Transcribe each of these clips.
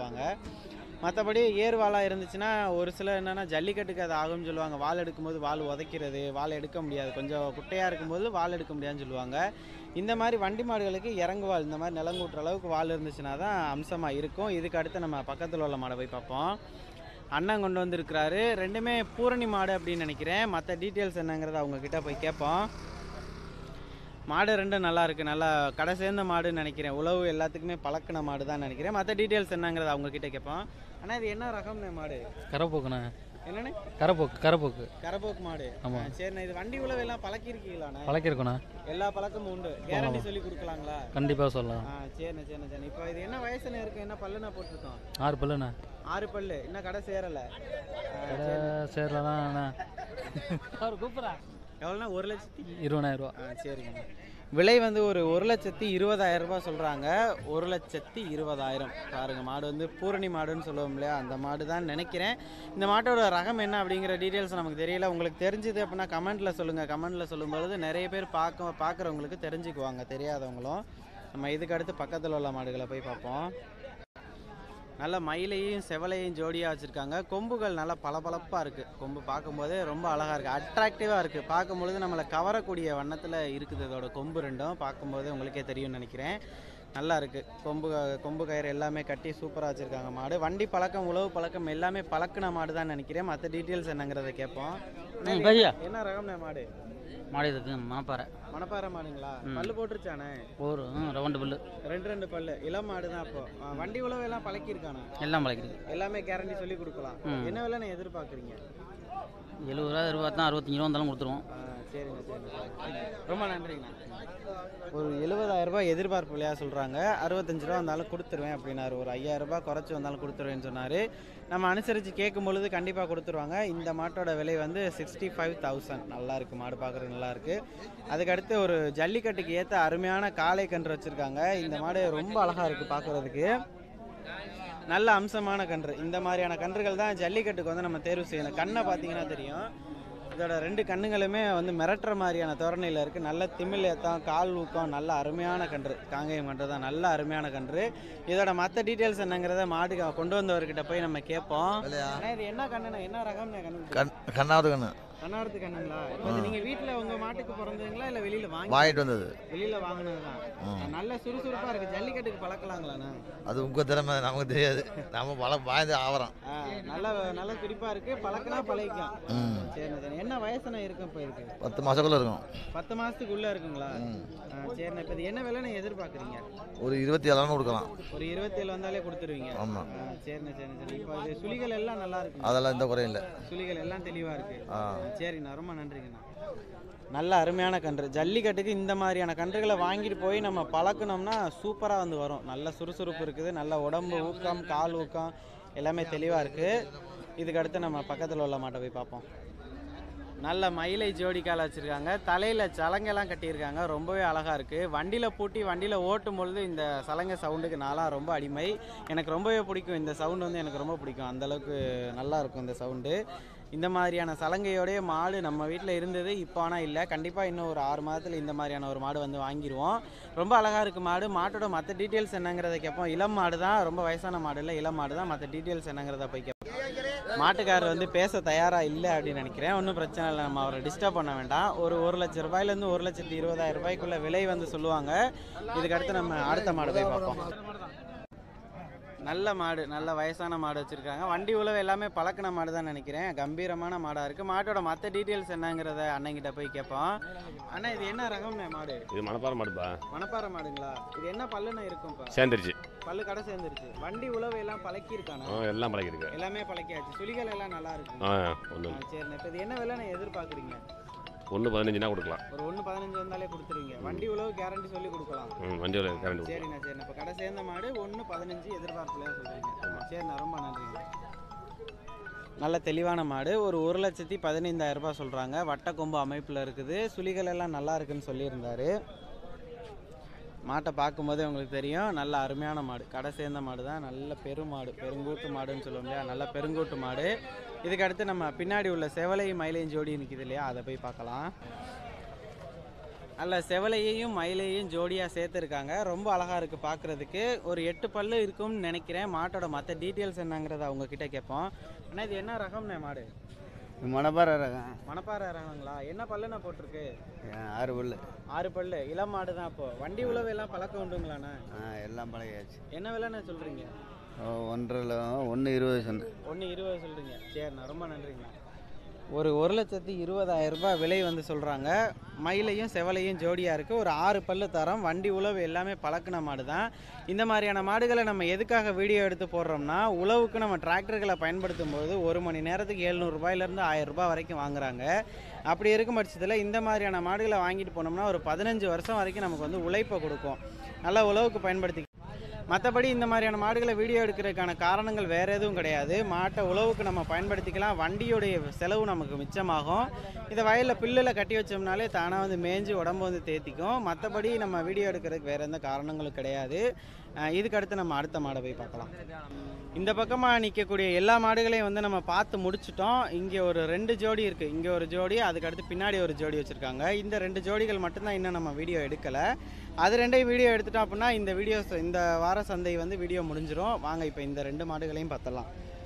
சொல்லுவாங்க மற்றபடி ஏர்வாலாக இருந்துச்சுன்னா ஒரு சில என்னென்னா ஜல்லிக்கட்டுக்கு அது ஆகும்னு சொல்லுவாங்க வால் எடுக்கும்போது வால் உதைக்கிறது வால் எடுக்க முடியாது கொஞ்சம் குட்டையாக இருக்கும்போது வால் எடுக்க முடியாதுன்னு சொல்லுவாங்க இந்த மாதிரி வண்டி மாடுகளுக்கு இறங்குவால் இந்த மாதிரி நிலங்கூட்டுற அளவுக்கு வால் இருந்துச்சுன்னா தான் அம்சமாக இருக்கும் இதுக்கு அடுத்து நம்ம பக்கத்தில் உள்ள மாடை போய் பார்ப்போம் அண்ணன் கொண்டு வந்திருக்கிறாரு ரெண்டுமே பூரணி மாடு அப்படின்னு நினைக்கிறேன் மற்ற டீட்டெயில்ஸ் என்னங்கிறத அவங்க கிட்ட போய் கேட்போம் மாடு ரெண்டும் நல்லா இருக்கு நல்லா கடை சேர்ந்த மாடுன்னு நினைக்கிறேன் உழவு எல்லாத்துக்குமே பழக்கின மாடு தான் நினைக்கிறேன் மற்ற டீட்டெயில்ஸ் என்னங்கிறத அவங்க கிட்ட கேட்போம் ஆனால் இது என்ன ரகம்னே மாடு கரப்போக்குண்ணே என்னண்ணே கரப்போக்கு கரப்போக்கு கரபோக்கு மாடு ஆமா. ஆ, சரிண்ணே இது வண்டி உழவு எல்லாம் பழக்கிருக்கீங்களாண்ணே பழக்கிருக்கோண்ணே எல்லா பழக்கமும் உண்டு கேரண்டி சொல்லி கொடுக்கலாங்களா கண்டிப்பாக சொல்லலாம் ஆ சரிண்ணே சரிண்ணே சரி இப்போ இது என்ன வயசுன்னு இருக்கு என்ன பல்லுண்ணா போட்டிருக்கோம் ஆறு பல்லுண்ணே ஆறு பல்லு இன்னும் கடை சேரலை கடை சேர்லாம் அவர் கூப்பிட்றா எவ்வளோண்ணா ஒரு லட்சத்தி இருபதாயிரம் ரூபா ஆ சரிங்க விலை வந்து ஒரு ஒரு லட்சத்தி இருபதாயிரம் ரூபாய் சொல்கிறாங்க ஒரு லட்சத்தி இருபதாயிரம் பாருங்க மாடு வந்து பூரணி மாடுன்னு சொல்லுவோம் இல்லையா அந்த மாடு தான் நினைக்கிறேன் இந்த மாட்டோட ரகம் என்ன அப்படிங்கிற டீட்டெயில்ஸ் நமக்கு தெரியல உங்களுக்கு தெரிஞ்சது அப்படின்னா கமெண்ட்டில் சொல்லுங்கள் கமெண்ட்டில் சொல்லும்பொழுது நிறைய பேர் பார்க்க பார்க்குறவங்களுக்கு தெரிஞ்சுக்குவாங்க தெரியாதவங்களும் நம்ம இதுக்கு அடுத்து பக்கத்தில் உள்ள மாடுகளை போய் பார்ப்போம் நல்ல மயிலையும் செவலையும் ஜோடியாக வச்சுருக்காங்க கொம்புகள் நல்லா பளபளப்பாக இருக்குது கொம்பு பார்க்கும்போதே ரொம்ப அழகாக இருக்குது அட்ராக்டிவாக இருக்குது பார்க்கும்பொழுது நம்மளை கவரக்கூடிய வண்ணத்தில் இருக்குது இதோட கொம்பு ரெண்டும் பார்க்கும்போது உங்களுக்கே தெரியும்னு நினைக்கிறேன் நல்லா இருக்குது கொம்பு கொம்பு கயிறு எல்லாமே கட்டி சூப்பராக வச்சுருக்காங்க மாடு வண்டி பழக்கம் உழவு பழக்கம் எல்லாமே பழக்கின மாடு தான் நினைக்கிறேன் மற்ற டீட்டெயில்ஸ் என்னங்கிறத கேட்போம் பையா என்ன ரகம்ண்ணே மாடு மாடு இருக்கு மாப்பாறை மணப்பாறை மாடுங்களா பல்லு போட்டுருச்சானே ஒரு ரவுண்டு பல்லு ரெண்டு ரெண்டு பல்லு இளம் மாடு தான் அப்போ ஆ, வண்டி உழவு எல்லாம் பழக்கியிருக்கானே எல்லாம் பழக்கிருக்கு எல்லாமே கேரண்டி சொல்லி கொடுக்கலாம் ம். என்ன விலை நான் எதிர்பார்க்குறீங்க எழுபது ரூபா இருபது தான் அறுபத்தஞ்சு ரூபா இருந்தாலும் கொடுத்துருவோம் சரிங்க சரிங்க ரொம்ப நன்றிங்கண்ணா ஒரு எழுபதாயிரம் ரூபாய் எதிர்பார்ப்பு விலையாக சொல்கிறாங்க அறுபத்தஞ்சு ரூபா வந்தாலும் கொடுத்துருவேன் அப்படின்னாரு ஒரு ஐயாயிரம் ரூபாய் குறைச்சி வந்தாலும் கொடுத்துருவேன்னு சொன்னார் நம்ம அனுசரித்து கேட்கும் பொழுது கண்டிப்பாக கொடுத்துருவாங்க இந்த மாட்டோட விலை வந்து சிக்ஸ்டி ஃபைவ் தௌசண்ட் நல்லா இருக்கு மாடு பார்க்குறது நல்லா இருக்கு அதுக்கடுத்து ஒரு ஜல்லிக்கட்டுக்கு ஏற்ற அருமையான காளை கன்று வச்சுருக்காங்க இந்த மாடு ரொம்ப அழகாக இருக்குது பார்க்குறதுக்கு நல்ல அம்சமான கன்று இந்த மாதிரியான கன்றுகள் தான் ஜல்லிக்கட்டுக்கு வந்து நம்ம தேர்வு செய்யணும் கண்ணை பார்த்தீங்கன்னா தெரியும் இதோட ரெண்டு கண்ணுங்களுமே வந்து மிரட்டுற மாதிரியான தோரணையில் இருக்குது நல்ல திமிழ் ஏத்தம் கால் ஊக்கம் நல்ல அருமையான கன்று காங்கேயம் கன்று தான் நல்ல அருமையான கன்று இதோட மற்ற டீட்டெயில்ஸ் என்னங்கிறத மாடு கொண்டு வந்தவர்கிட்ட போய் நம்ம கேட்போம் அண்ணா, இது என்ன கண்ணுண்ணா என்ன ரகம்ண்ணா கண்ணு கண் கண்ணாவது கண்ணு கண்ணாரத்து கண்ணுங்களா இப்போ இது நீங்கள் வீட்டில் உங்கள் மாட்டுக்கு பிறந்ததுங்களா இல்லை வெளியில் வாங்கி வாங்கிட்டு வந்தது வெளியில் வாங்கினது தான் ம். நல்ல சுறுசுறுப்பாக இருக்குது ஜல்லிக்கட்டுக்கு பழக்கலாங்களாண்ணா அது உங்கள் திறமை நமக்கு தெரியாது நம்ம பல வாய்ந்து ஆவறோம் ஆ, நல்ல நல்ல துடிப்பா இருக்கு பழக்கினா பழகிக்கும் ம் சரிண்ணா சரி என்ன வயசுனா இருக்கும் இப்போ இருக்கு பத்து மாதக்குள்ளே இருக்கும் பத்து மாசத்துக்கு உள்ள இருக்குங்களா ம் ஆ, சரிண்ணா இப்போ இது என்ன விலை நான் எதிர்பார்க்குறீங்க ஒரு இருபத்தி ஏழாயிரம் கொடுக்கலாம் ஒரு இருபத்தேழு வந்தாலே கொடுத்துருவீங்க ஆமாம் ஆ, சரிண்ணா சரிண்ணா சரி இப்போ இது சுழிகள் எல்லாம் நல்லா இருக்கு அதெல்லாம் எந்த குறையும் இல்லை சுழிகள் எல்லாம் தெளிவா இருக்கு ஆ ஆ, சரிண்ணா ரொம்ப நன்றிங்கண்ணா நல்ல அருமையான கன்று ஜல்லிக்கட்டுக்கு இந்த மாதிரியான கன்றுகளை வாங்கிட்டு போய் நம்ம பழக்கணும்னா சூப்பராக வந்து வரும் நல்ல சுறுசுறுப்பு இருக்குது நல்ல உடம்பு ஊக்கம் கால் ஊக்கம் எல்லாமே தெளிவாக இருக்குது இதுக்கு அடுத்து நம்ம பக்கத்தில் உள்ள மாட்டை போய் பார்ப்போம் நல்ல மயிலை ஜோடி காலை வச்சுருக்காங்க தலையில் சலங்கெல்லாம் கட்டியிருக்காங்க ரொம்பவே அழகாக இருக்குது வண்டியில் பூட்டி வண்டியில் ஓட்டும் பொழுது இந்த சலங்கை சவுண்டுக்கு நாளாக ரொம்ப அடிமை எனக்கு ரொம்பவே பிடிக்கும் இந்த சவுண்டு வந்து எனக்கு ரொம்ப பிடிக்கும் அந்தளவுக்கு நல்லா இருக்கும் இந்த சவுண்டு இந்த மாதிரியான சலங்கையோடைய மாடு நம்ம வீட்டில் இருந்தது இப்போ ஆனால் இல்லை கண்டிப்பாக இன்னும் ஒரு ஆறு மாதத்தில் இந்த மாதிரியான ஒரு மாடு வந்து வாங்கிடுவோம் ரொம்ப அழகாக இருக்குது மாடு மாட்டோட மற்ற டீட்டெயில்ஸ் என்னங்கிறத கேட்போம் இளம் மாடு தான் ரொம்ப வயசான மாடு இல்லை இளம் மாடு தான் மற்ற டீட்டெயில்ஸ் என்னங்கிறத போய் கேட்போம் மாட்டுக்காரர் வந்து பேச தயாராக இல்லை அப்படின்னு நினைக்கிறேன் ஒன்றும் பிரச்சனை இல்லை நம்ம அவரை டிஸ்டர்ப் பண்ண வேண்டாம் ஒரு ஒரு லட்ச ரூபாயிலேருந்து ஒரு லட்சத்தி இருபதாயிரம் ரூபாய்க்குள்ள விலை வந்து சொல்லுவாங்க இதுக்கு அடுத்து நம்ம அடுத்த மாடு போய் பார்ப்போம் நல்ல மாடு நல்ல வயசான மாடு வச்சுருக்காங்க வண்டி உழவு எல்லாமே பழக்கின மாடு தான் நினைக்கிறேன் கம்பீரமான மாடாக இருக்குது மாட்டோட மற்ற டீட்டெயில்ஸ் என்னங்கிறத அண்ணங்கிட்ட போய் கேட்போம் அண்ணா இது என்ன ரகம்ண்ணே மாடு இது மணப்பாறை மாடுப்பா மணப்பாறை மாடுங்களா இது என்ன பல்லுண்ணே இருக்கும் இப்போ சேர்ந்துருச்சு பல்லு கடை சேர்ந்துருச்சு வண்டி உழவு எல்லாம் பழக்கியிருக்கானா ஆ எல்லாம் பழகிருக்கு எல்லாமே பழக்கியாச்சு சுழிகள் எல்லாம் நல்லா இருக்கு ஆ ஆ, ஒன்று சரிண்ணே இப்போ இது என்ன விலை நான் எதிர்பார்க்குறீங்க ஒன்று பதினஞ்சுனா கொடுக்கலாம் ஒரு ஒன்று பதினஞ்சு வந்தாலே கொடுத்துருவீங்க வண்டி உழவு கேரண்டி சொல்லி கொடுக்கலாம் ம் வண்டியில் கரண்ட் சரிண்ணா சரிண்ணா இப்போ கடை சேர்ந்த மாடு ஒன்று பதினஞ்சு எதிர்பார்ப்புலையா சொல்கிறீங்க சரிண்ணா ரொம்ப நன்றிங்க நல்ல தெளிவான மாடு ஒரு ஒரு லட்சத்தி பதினைந்தாயிரம் ரூபாய் சொல்கிறாங்க வட்டக்கொம்பு அமைப்பில் இருக்குது சுழிகள் எல்லாம் நல்லா இருக்குன்னு சொல்லியிருந்தாரு மாட்டை பார்க்கும்போதே உங்களுக்கு தெரியும் நல்ல அருமையான மாடு கடை சேர்ந்த மாடு தான் நல்ல பெருமாடு பெருங்கூட்டு மாடுன்னு சொல்லுவோம் இல்லையா நல்ல பெருங்கூட்டு மாடு இதுக்கு அடுத்து நம்ம பின்னாடி உள்ள செவலை மயிலையும் ஜோடி நிற்கிது இல்லையா அதை போய் பார்க்கலாம் நல்ல செவலையையும் மயிலையும் ஜோடியாக சேர்த்துருக்காங்க ரொம்ப அழகாக இருக்குது பார்க்குறதுக்கு ஒரு எட்டு பல்லு இருக்கும்னு நினைக்கிறேன் மாட்டோட மற்ற டீட்டெயில்ஸ் என்னங்கிறத அவங்க கிட்ட கேட்போம் அண்ணா இது என்ன ரகம்ண்ணே மாடு மணப்பாறை ரகம் மணப்பாறை ரகங்களா என்ன பல்லுண்ணா போட்டிருக்கு ஆறு பல்லு ஆறு பல்லு இளம் மாடு தான் இப்போ வண்டி உழவு எல்லாம் பழக்கம் உண்டுங்களாண்ணா ஆ எல்லாம் பழகியாச்சு என்ன விலைண்ணே சொல்கிறீங்க ஒன்றரை ஒன்று இருபது சொன்னேன் ஒன்று இருபது சொல்கிறீங்க சரிண்ணா ரொம்ப நன்றிங்கண்ணா ஒரு ஒரு லட்சத்தி இருபதாயிரம் ரூபாய் விலை வந்து சொல்கிறாங்க மயிலையும் செவலையும் ஜோடியாக இருக்குது ஒரு ஆறு பல்லு தரம் வண்டி உழவு எல்லாமே பழக்கின மாடு தான் இந்த மாதிரியான மாடுகளை நம்ம எதுக்காக வீடியோ எடுத்து போடுறோம்னா உழவுக்கு நம்ம டிராக்டர்களை பயன்படுத்தும் போது ஒரு மணி நேரத்துக்கு எழுநூறுபாயிலேருந்து ஆயிரம் ரூபாய் வரைக்கும் வாங்குறாங்க அப்படி இருக்கும் பட்சத்தில் இந்த மாதிரியான மாடுகளை வாங்கிட்டு போனோம்னா ஒரு பதினஞ்சு வருஷம் வரைக்கும் நமக்கு வந்து உழைப்பை கொடுக்கும் நல்லா உழவுக்கு பயன்படுத்தி மற்றபடி இந்த மாதிரியான மாடுகளை வீடியோ எடுக்கிறதுக்கான காரணங்கள் வேறு எதுவும் கிடையாது மாட்டை உழவுக்கு நம்ம பயன்படுத்திக்கலாம் வண்டியுடைய செலவு நமக்கு மிச்சமாகும் இதை வயலில் பில்லில் கட்டி வச்சோம்னாலே தானாக வந்து மேய்ஞ்சு உடம்பு வந்து தேத்திக்கும் மற்றபடி நம்ம வீடியோ எடுக்கிறதுக்கு வேறு எந்த காரணங்களும் கிடையாது அஹ் இதுக்கு அடுத்து நம்ம அடுத்த மாடை போய் பார்க்கலாம் இந்த பக்கமாக நிற்கக்கூடிய எல்லா மாடுகளையும் வந்து நம்ம பார்த்து முடிச்சிட்டோம் இங்கே ஒரு ரெண்டு ஜோடி இருக்குது இங்கே ஒரு ஜோடி அதுக்கு அடுத்து பின்னாடி ஒரு ஜோடி வச்சுருக்காங்க இந்த ரெண்டு ஜோடிகள் மட்டும்தான் இன்னும் நம்ம வீடியோ எடுக்கலை அது ரெண்டையும் வீடியோ எடுத்துட்டோம் அப்படின்னா இந்த வீடியோ இந்த வார சந்தை வந்து வீடியோ முடிஞ்சிரும் வாங்க இப்போ இந்த ரெண்டு மாடுகளையும் பார்த்தலாம்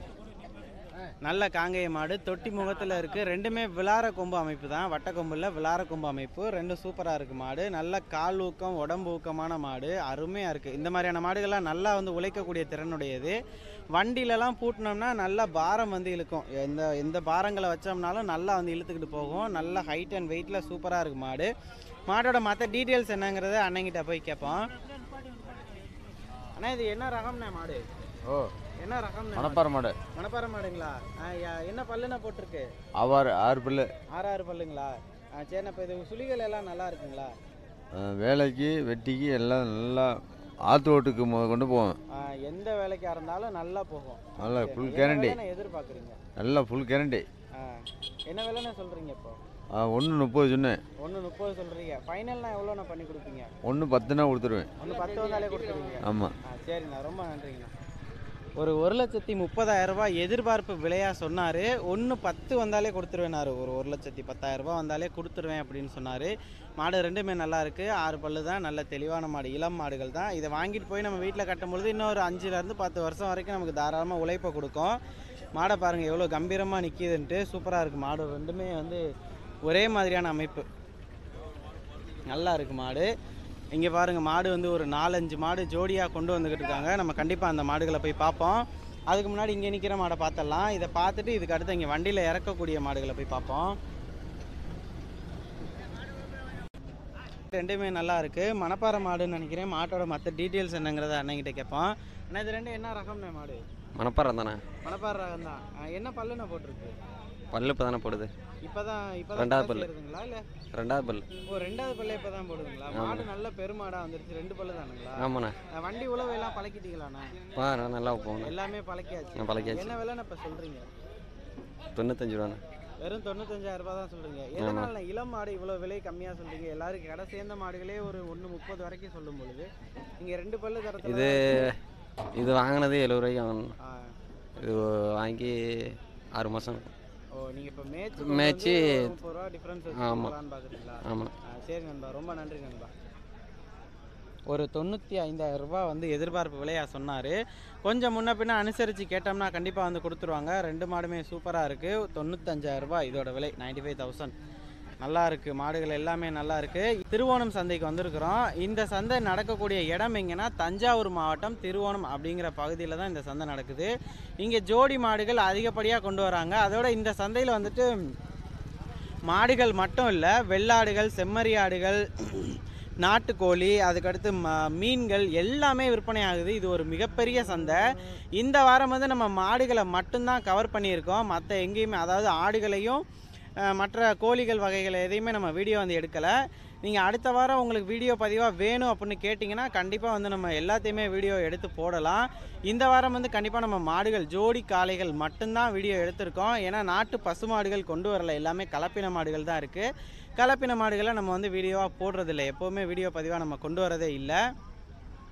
நல்ல காங்கேய மாடு தொட்டி முகத்தில் இருக்குது ரெண்டுமே விளார கொம்பு அமைப்பு தான் வட்ட கொம்பில் விளார கொம்பு அமைப்பு ரெண்டும் சூப்பராக இருக்குது மாடு நல்ல கால் ஊக்கம் உடம்பு ஊக்கமான மாடு அருமையாக இருக்குது இந்த மாதிரியான மாடுகள்லாம் நல்லா வந்து உழைக்கக்கூடிய திறனுடையது வண்டியிலலாம் பூட்டினோம்னா நல்லா பாரம் வந்து இழுக்கும் எந்த எந்த பாரங்களை வச்சோம்னாலும் நல்லா வந்து இழுத்துக்கிட்டு போகும் நல்ல ஹைட் அண்ட் வெயிட்டில் சூப்பராக இருக்குது மாடு மாடோட மற்ற டீட்டெயில்ஸ் என்னங்கிறத அண்ணங்கிட்ட போய் கேட்போம் அண்ணா இது என்ன ரகம்ண்ணே மாடு ஓ என்ன ரகம்ண்ணே மாடு? மணப்பாறை மாடு மணப்பாறை மாடுங்களா ஆ, யா- என்ன பல்லுண்ணா போட்டிருக்கு ஆவாறு ஆறு பல்லு ஆறு ஆறு பல்லுங்களா ஆ சரிண்ணா இப்போ இது சுழிகள் எல்லாம் நல்லா இருக்குங்களா ஆ, வேலைக்கு வெட்டிக்கு எல்லாம் நல்லா ஆற்று ஓட்டுக்கு முத கொண்டு போவோம் ஆ, எந்த வேலைக்காக இருந்தாலும் நல்லா போகும் நல்லா சரி, ஃபுல் என்ன கேரண்டி விலைண்ணே எதிர்பார்க்குறீங்க நல்லா ஃபுல் கேரண்டி ஆ என்ன விலைண்ணே சொல்கிறீங்க இப்போ ஒன்று முப்பது சொன்னேன் ஒன்று முப்பது சொல்கிறீங்க ஃபைனல்னா எவ்வளோண்ணா பண்ணி கொடுப்பீங்க ஒன்று பத்துனா கொடுத்துருவேன் ஒன்று பத்து வந்தாலே கொடுத்துருவீங்க ஆமாம் ஆ சரிண்ணா ரொம்ப நன்றிங்கண்ணா ஒரு ஒரு லட்சத்தி முப்பதாயிரம் ரூபாய் எதிர்பார்ப்பு விலையாக சொன்னார் ஒன்று பத்து வந்தாலே கொடுத்துருவேனாரு ஒரு ஒரு லட்சத்தி பத்தாயிரம் ரூபாய் வந்தாலே கொடுத்துருவேன் அப்படின்னு சொன்னார் மாடு ரெண்டுமே நல்லா இருக்குது ஆறு பல்லு தான் நல்ல தெளிவான மாடு இளம் மாடுகள் தான் இதை வாங்கிட்டு போய் நம்ம வீட்டில் கட்டும் பொழுது இன்னும் ஒரு அஞ்சுலேருந்து பத்து வருஷம் வரைக்கும் நமக்கு தாராளமாக உழைப்பை கொடுக்கும் மாடை பாருங்கள் எவ்வளோ கம்பீரமாக நிற்கிதுன்ட்டு சூப்பராக இருக்குது மாடு ரெண்டுமே வந்து ஒரே மாதிரியான அமைப்பு நல்லா இருக்குது மாடு இங்கே பாருங்கள் மாடு வந்து ஒரு நாலஞ்சு மாடு ஜோடியாக கொண்டு வந்துக்கிட்டு இருக்காங்க நம்ம கண்டிப்பாக அந்த மாடுகளை போய் பார்ப்போம் அதுக்கு முன்னாடி இங்கே நிற்கிற மாடை பார்த்தலாம் இதை பார்த்துட்டு இதுக்கு அடுத்து இங்கே வண்டியில் இறக்கக்கூடிய மாடுகளை போய் பார்ப்போம் ரெண்டுமே நல்லா இருக்குது மணப்பாறை மாடுன்னு நினைக்கிறேன் மாட்டோட மற்ற டீட்டெயில்ஸ் என்னங்கிறத அண்ணங்கிட்ட கேட்போம் அண்ணா இது ரெண்டு என்ன ரகம்ண்ணே மாடு மணப்பாறை தானே மணப்பாறை ரகம் தான் என்ன பல்லுண்ணே போட்டிருக்கு பல்லு இப்போ தானே போடுது இப்போதான் இப்போ ரெண்டாவது பல்லு. இருக்குங்களா இல்லை ரெண்டாவது பல் ஓ ரெண்டாவது பல்லே இப்போ தான் போடுதுங்களா மாடு நல்ல பெருமாடாக வந்துருச்சு ரெண்டு பல்லு தானுங்களா ஆமாண்ணே அஹ் வண்டி உழவு எல்லாம் பழக்கிட்டீங்களாண்ணா பா நல்லா போகணும் எல்லாமே பழக்கியாச்சு நான் பழக்கியாச்சு. என்ன விலைன்னு இப்போ சொல்கிறீங்க தொண்ணூத்தஞ்சு ரூபாண்ணே வெறும் தொண்ணூத்தஞ்சாயிரம் ரூபாய் தான் சொல்கிறீங்க எதனால இளம் மாடு இவ்வளோ விலை கம்மியாக சொல்கிறீங்க எல்லாரும் கடை சேர்ந்த மாடுகளே ஒரு ஒன்று முப்பது வரைக்கும் சொல்லும் பொழுது நீங்கள் ரெண்டு பல்லு தரத்தில் இது இது வாங்கினது எழுபது ரூபாய்க்கு வாங்கணும் இது வாங்கி ஆறு மாதம் ஓ நீங்கள் இப்போ மேட்ச் மேய்ச்சி- முப்பது ரூபா டிஃப்ரென்ஸ் ஆமா. வச்சுக்கலான்னு பார்க்குறீங்களா ஆமாண்ணே ஆ, சரி நண்பா ரொம்ப நன்றி நண்பா ஒரு தொண்ணூற்றி ஐந்தாயிரம் ரூபாய் வந்து எதிர்பார்ப்பு விலையாக சொன்னார் கொஞ்சம் முன்ன பின்ன அனுசரித்து கேட்டோம்னா கண்டிப்பாக வந்து கொடுத்துருவாங்க ரெண்டு மாடுமே சூப்பராக இருக்குது தொண்ணூத்தஞ்சாயிரம் ரூபாய் இதோட விலை நைன்டி ஃபைவ் தௌசண்ட் நல்லா இருக்குது மாடுகள் எல்லாமே நல்லா இருக்குது திருவோணம் சந்தைக்கு வந்திருக்கிறோம் இந்த சந்தை நடக்கக்கூடிய இடம் எங்கன்னா தஞ்சாவூர் மாவட்டம் திருவோணம் அப்படிங்கிற பகுதியில் தான் இந்த சந்தை நடக்குது இங்கே ஜோடி மாடுகள் அதிகப்படியாக கொண்டு வராங்க அதோட இந்த சந்தையில் வந்துட்டு மாடுகள் மட்டும் இல்லை வெள்ளாடுகள் செம்மறியாடுகள் நாட்டுக்கோழி அதுக்கடுத்து ம மீன்கள் எல்லாமே விற்பனை ஆகுது இது ஒரு மிகப்பெரிய சந்தை இந்த வாரம் வந்து நம்ம மாடுகளை மட்டும்தான் கவர் பண்ணியிருக்கோம் மற்ற எங்கேயுமே அதாவது ஆடுகளையும் அஹ், மற்ற கோழிகள் வகைகள் எதையுமே நம்ம வீடியோ வந்து எடுக்கலை நீங்கள் அடுத்த வாரம் உங்களுக்கு வீடியோ பதிவாக வேணும் அப்படின்னு கேட்டிங்கன்னா கண்டிப்பாக வந்து நம்ம எல்லாத்தையுமே வீடியோ எடுத்து போடலாம் இந்த வாரம் வந்து கண்டிப்பாக நம்ம மாடுகள் ஜோடி காளைகள் மட்டும்தான் வீடியோ எடுத்திருக்கோம் ஏன்னா நாட்டு பசு மாடுகள் கொண்டு வரல எல்லாமே கலப்பின மாடுகள் தான் இருக்குது கலப்பின மாடுகளை நம்ம வந்து வீடியோவாக போடுறதில்ல எப்போவுமே வீடியோ பதிவாக நம்ம கொண்டு வரதே இல்லை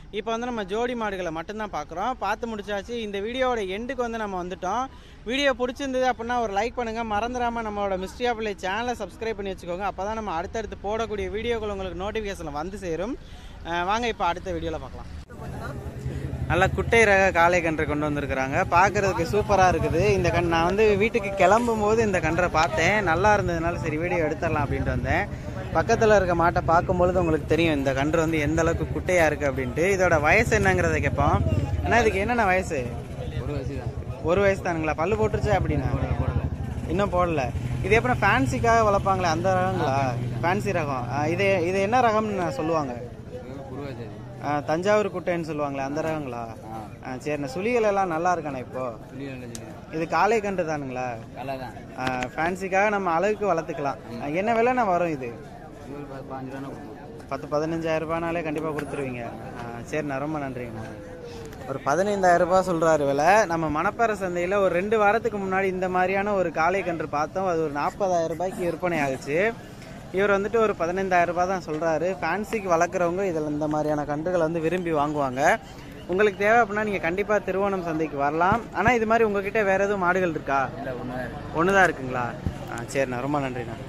இப்போ வந்து நம்ம ஜோடி மாடுகளை மட்டும்தான் பார்க்குறோம் பார்த்து முடிச்சாச்சு இந்த வீடியோவோட எண்டுக்கு வந்து நம்ம வந்துட்டோம் வீடியோ பிடிச்சிருந்தது அப்படின்னா ஒரு லைக் பண்ணுங்கள் மறந்துடாமல் நம்மளோட மிஸ்ட்ரி ஆஃப் பிள்ளை சேனலை சப்ஸ்கிரைப் பண்ணி வச்சுக்கோங்க அப்போ தான் நம்ம அடுத்தடுத்து போடக்கூடிய வீடியோக்கள் உங்களுக்கு நோட்டிஃபிகேஷனில் வந்து சேரும் அஹ் வாங்க இப்போ அடுத்த வீடியோவில் பார்க்கலாம் நல்ல குட்டை ரக காளை கன்று கொண்டு வந்திருக்கிறாங்க பார்க்கறதுக்கு சூப்பராக இருக்குது இந்த கண் நான் வந்து வீட்டுக்கு கிளம்பும் போது இந்த கன்றை பார்த்தேன் நல்லா இருந்ததுனால சரி வீடியோ எடுத்துடலாம் அப்படின்ட்டு வந்தேன் பக்கத்தில் இருக்க மாட்டை பார்க்கும்பொழுது உங்களுக்கு தெரியும் இந்த கன்று வந்து எந்த அளவுக்கு குட்டையாக இருக்குது அப்படின்ட்டு இதோட வயசு என்னங்கிறத கேட்போம் ஆனால் இதுக்கு என்னென்ன வயசு ஒரு வயசு தான் ஒரு வயசு தானுங்களா பல்லு போட்டுருச்சா அப்படின்னா இன்னும் போடல இது எப்படின்னா ஃபேன்சிக்காக வளர்ப்பாங்களே அந்த ரகங்களா ஃபேன்சி ரகம் ஆ, இது இது என்ன ரகம்னு சொல்லுவாங்க ஒரு வயசு ஆ, தஞ்சாவூர் குட்டைன்னு சொல்லுவாங்களே அந்த ரகங்களா ஆ சரிண்ணா சுழிகள் எல்லாம் நல்லா இருக்காண்ணே இப்போ இது காளை கன்று தானுங்களா கலை தான் ஃபேன்சிக்காக நம்ம அழகுக்கு வளர்த்துக்கலாம் ஆ, என்ன விலைண்ணா வரும் இது இது ஒரு பாஞ்சு ரூபா கொடுப்போம் பத்து பதினஞ்சாயிரம் ரூபானாலே கண்டிப்பாக கொடுத்துருவீங்க ஆ, சரிண்ணா ரொம்ப நன்றிங்கண்ணா ஒரு பதினைந்தாயிரம் ரூபாய் சொல்கிறாரு விலை நம்ம மணப்பாறை சந்தையில் ஒரு ரெண்டு வாரத்துக்கு முன்னாடி இந்த மாதிரியான ஒரு காளை கன்று பார்த்தோம் அது ஒரு நாற்பதாயிரம் ரூபாய்க்கு விற்பனை ஆகுச்சு இவர் வந்துட்டு ஒரு பதினைந்தாயிரம் ரூபாய் தான் சொல்கிறாரு ஃபேன்சிக்கு வளர்க்குறவங்க இதில் இந்த மாதிரியான கன்றுகளை வந்து விரும்பி வாங்குவாங்க உங்களுக்கு தேவை அப்படின்னா நீங்கள் கண்டிப்பாக திருவோணம் சந்தைக்கு வரலாம் ஆனால் இது மாதிரி உங்ககிட்ட வேறு எதுவும் மாடுகள் இருக்கா இல்லை ஒன்று ஒன்று தான் இருக்குங்களா ஆ சரிண்ணா ரொம்ப நன்றிண்ணா